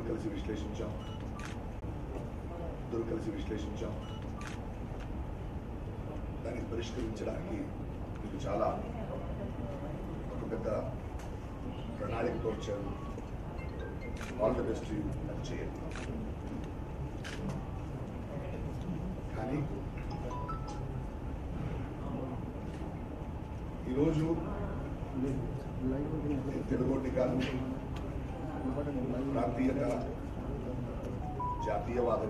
కలిసి విశ్లేషించాం ఇద్దరు కలిసి విశ్లేషించాం దాన్ని పరిష్కరించడానికి మీకు చాలా ఒక పెద్ద ప్రణాళికతో వచ్చారు ఆల్ ద బెస్ట్ అది చేయండి కానీ ఈరోజు తెలుగుని కాదు ప్రాంతీయత జాతీయవాదం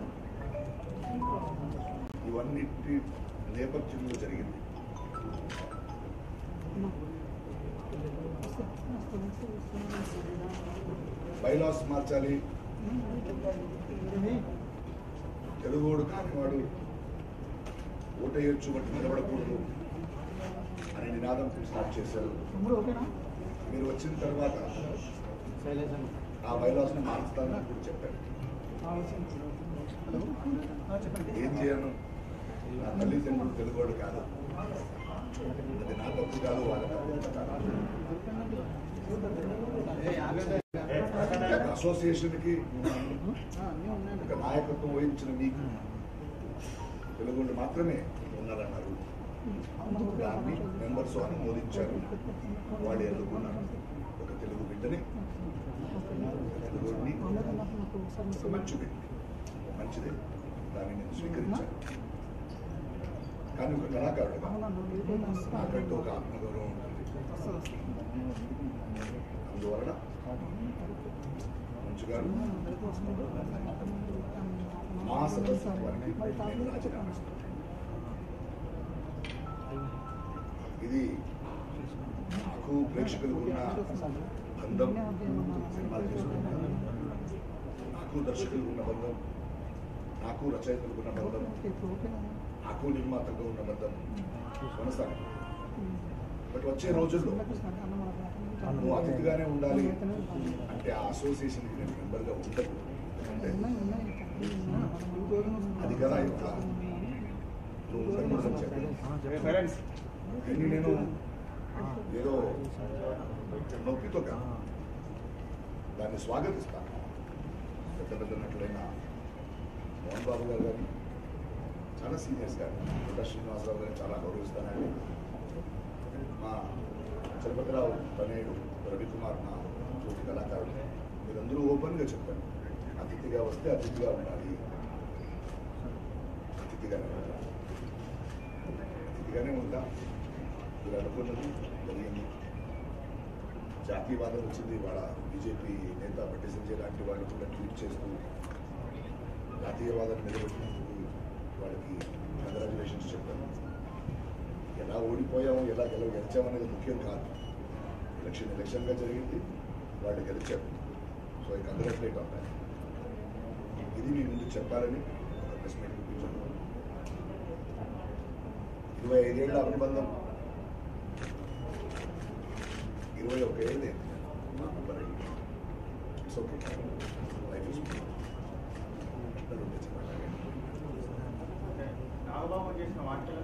ఇవన్నిటి నేపథ్యంలో జరిగింది బైలాస్ మార్చాలి తెలుగువాడు కానివాడు ఓటేయొచ్చు బట్టి నిలబడకూడదు అనే నినాదం స్టార్ట్ చేశారు మీరు వచ్చిన తర్వాత ఆ బైలాస్ని మార్చుతానని కూడా చెప్పారు ఏం చేయను నా తల్లిదండ్రులు తెలుగువాడు కాదు అది నా తప్పు కాదు వాళ్ళ తప్పు కాదు ఒక అసోసియేషన్కి ఒక నాయకత్వం వహించిన మీకు తెలుగుళ్ళు మాత్రమే ఉన్నారన్నారు దాన్ని మెంబర్స్ అనుమోదించారు వాళ్ళు ఎన్నుకున్నారు ఒక తెలుగు బిడ్డని ఒక తెలుగుని ఒక మంచి వ్యక్తి మంచిదే దాన్ని నేను స్వీకరించాను కానీ ఒక కళాకారుడుగా నాకంటూ ఒక ఆత్మగౌరవం ఉంటుంది అందువలన మంచు గారు మా సదస్యత్వానికి నేను రాజీనామా ఇస్తున్నాను ఇది నాకు ప్రేక్షకులకు ఉన్న బంధం సినిమాలు చేసుకుంటాను నాకు దర్శకులకు ఉన్న బంధం నాకు రచయితలకు ఉన్న బంధం నాకు నిర్మాతకు ఉన్న బంధం కొనసాగుతుంది బట్ వచ్చే రోజుల్లో నువ్వు అతిథిగానే ఉండాలి అంటే ఆ అసోసియేషన్కి నేను మెంబర్గా ఉండదు అంటే అది కదా ఇట్లా నువ్వు ఉండకూడదని చెప్పాను కానీ నేను ఏదో నొప్పితో కాదు దాన్ని స్వాగతిస్తాను పెద్ద పెద్ద నటులైన మోహన్ బాబు గారు కానీ చాలా సీనియర్స్ గారు కోట శ్రీనివాసరావు గారిని చాలా గౌరవిస్తానండి మా చలపతిరావు తనయుడు రవికుమార్ నా తోటి కళాకారుడు మీరందరూ ఓపెన్గా చెప్పాను అతిథిగా వస్తే అతిథిగా ఉండాలి అతిథిగానే ఉండాలి అతిథిగానే ఉంటా మీరు అనుకున్నది జరిగింది జాతీయవాదం వచ్చింది వాళ్ళ బీజేపీ నేత బండి సంజయ్ లాంటి వాళ్ళు కూడా ట్వీట్ చేస్తూ జాతీయవాదం నిలబెట్టినందుకు వాళ్ళకి కంగ్రాచులేషన్స్ చెప్పాను ఎలా ఓడిపోయాము ఎలా గెలవ గెలిచామనేది ముఖ్యం కాదు ఎలక్షన్ ఎలక్షన్గా జరిగింది వాళ్ళు గెలిచారు సో ఐ కంగ్రాచులేట్ అవుతాను ఇది మీ ముందు చెప్పాలని ఒక ప్రెస్ మీట్ పిలిపించాను ఇరవై ఐదేళ్ల అనుబంధం ఇరవై ఒక్క ఏళ్ళే it's okay life is Nagababu చేసిన వ్యాఖ్యలు